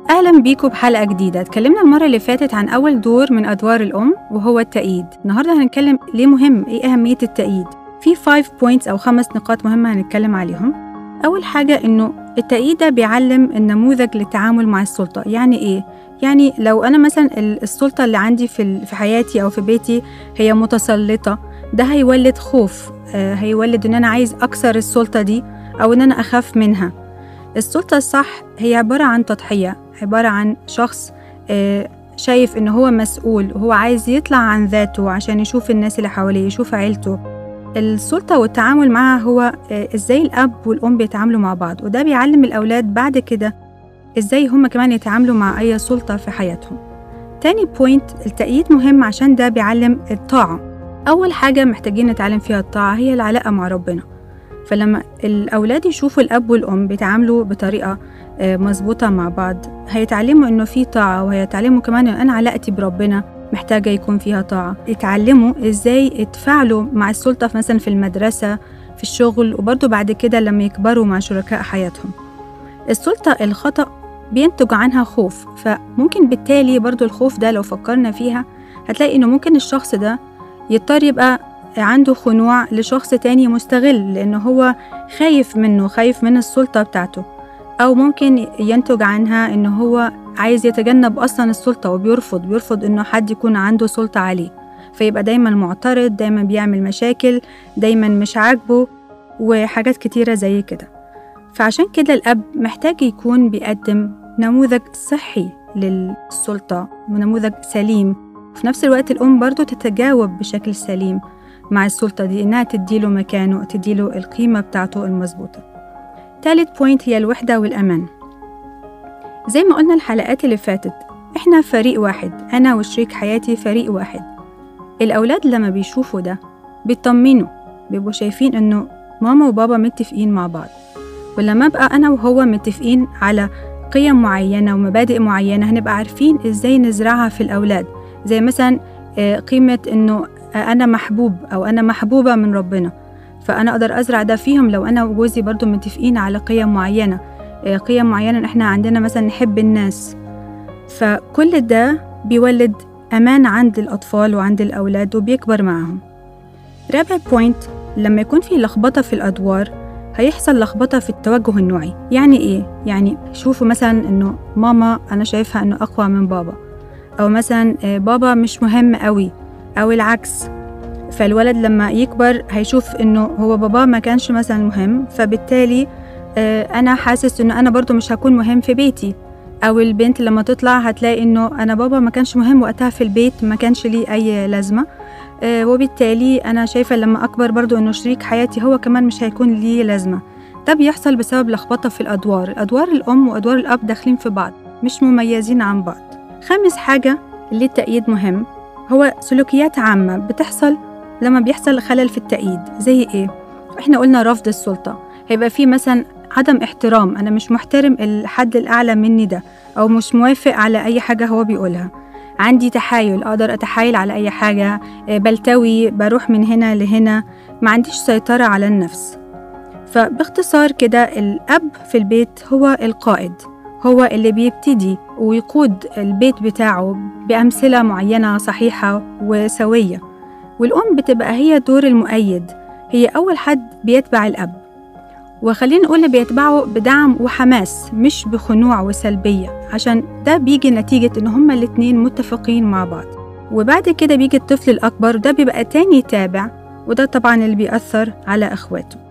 أهلا بيكم بحلقة جديدة اتكلمنا المرة اللي فاتت عن أول دور من أدوار الأم وهو التأييد النهاردة هنتكلم ليه مهم إيه أهمية التأييد في 5 بوينتس أو خمس نقاط مهمة هنتكلم عليهم أول حاجة إنه التأييد ده بيعلم النموذج للتعامل مع السلطة يعني إيه؟ يعني لو أنا مثلا السلطة اللي عندي في في حياتي أو في بيتي هي متسلطة ده هيولد خوف آه هيولد إن أنا عايز أكسر السلطة دي أو إن أنا أخاف منها السلطة الصح هي عبارة عن تضحية عبارة عن شخص آه شايف إن هو مسؤول وهو عايز يطلع عن ذاته عشان يشوف الناس اللي حواليه يشوف عيلته السلطة والتعامل معها هو آه إزاي الأب والأم بيتعاملوا مع بعض وده بيعلم الأولاد بعد كده إزاي هما كمان يتعاملوا مع أي سلطة في حياتهم تاني بوينت التأييد مهم عشان ده بيعلم الطاعة أول حاجة محتاجين نتعلم فيها الطاعة هي العلاقة مع ربنا فلما الأولاد يشوفوا الأب والأم بيتعاملوا بطريقة مظبوطة مع بعض هيتعلموا إنه في طاعة وهيتعلموا كمان إن أنا علاقتي بربنا محتاجة يكون فيها طاعة يتعلموا إزاي يتفاعلوا مع السلطة مثلا في المدرسة في الشغل وبرضه بعد كده لما يكبروا مع شركاء حياتهم السلطة الخطأ بينتج عنها خوف فممكن بالتالي برضه الخوف ده لو فكرنا فيها هتلاقي إنه ممكن الشخص ده يضطر يبقى عنده خنوع لشخص تاني مستغل لأنه هو خايف منه خايف من السلطة بتاعته أو ممكن ينتج عنها إنه هو عايز يتجنب أصلا السلطة وبيرفض بيرفض إنه حد يكون عنده سلطة عليه فيبقى دايما معترض دايما بيعمل مشاكل دايما مش عاجبه وحاجات كتيرة زي كده فعشان كده الأب محتاج يكون بيقدم نموذج صحي للسلطة ونموذج سليم وفي نفس الوقت الأم برضو تتجاوب بشكل سليم مع السلطة دي إنها تديله مكانه تديله القيمة بتاعته المظبوطة تالت بوينت هي الوحدة والأمان زي ما قلنا الحلقات اللي فاتت إحنا فريق واحد أنا وشريك حياتي فريق واحد الأولاد لما بيشوفوا ده بيطمنوا بيبقوا شايفين إنه ماما وبابا متفقين مع بعض ولما أبقى أنا وهو متفقين على قيم معينة ومبادئ معينة هنبقى عارفين إزاي نزرعها في الأولاد زي مثلا قيمة إنه أنا محبوب أو أنا محبوبة من ربنا فأنا أقدر أزرع ده فيهم لو أنا وجوزي برضو متفقين على قيم معينة قيم معينة إحنا عندنا مثلا نحب الناس فكل ده بيولد أمان عند الأطفال وعند الأولاد وبيكبر معهم رابع بوينت لما يكون في لخبطة في الأدوار هيحصل لخبطة في التوجه النوعي يعني إيه؟ يعني شوفوا مثلا إنه ماما أنا شايفها إنه أقوى من بابا أو مثلا بابا مش مهم قوي أو العكس فالولد لما يكبر هيشوف إنه هو بابا ما كانش مثلا مهم فبالتالي أنا حاسس إنه أنا برضو مش هكون مهم في بيتي أو البنت لما تطلع هتلاقي إنه أنا بابا ما كانش مهم وقتها في البيت ما كانش ليه أي لازمة وبالتالي أنا شايفة لما أكبر برضو إنه شريك حياتي هو كمان مش هيكون ليه لازمة ده بيحصل بسبب لخبطة في الأدوار أدوار الأم وأدوار الأب داخلين في بعض مش مميزين عن بعض خامس حاجة اللي التأييد مهم هو سلوكيات عامة بتحصل لما بيحصل خلل في التأييد زي إيه؟ إحنا قلنا رفض السلطة هيبقى في مثلا عدم احترام أنا مش محترم الحد الأعلى مني ده أو مش موافق على أي حاجة هو بيقولها عندي تحايل أقدر أتحايل على أي حاجة بلتوي بروح من هنا لهنا ما عنديش سيطرة على النفس فباختصار كده الأب في البيت هو القائد هو اللي بيبتدي ويقود البيت بتاعه بأمثلة معينة صحيحة وسوية والأم بتبقى هي دور المؤيد هي أول حد بيتبع الأب وخلينا نقول بيتبعه بدعم وحماس مش بخنوع وسلبية عشان ده بيجي نتيجة إن هما الاتنين متفقين مع بعض وبعد كده بيجي الطفل الأكبر ده بيبقى تاني تابع وده طبعا اللي بيأثر على إخواته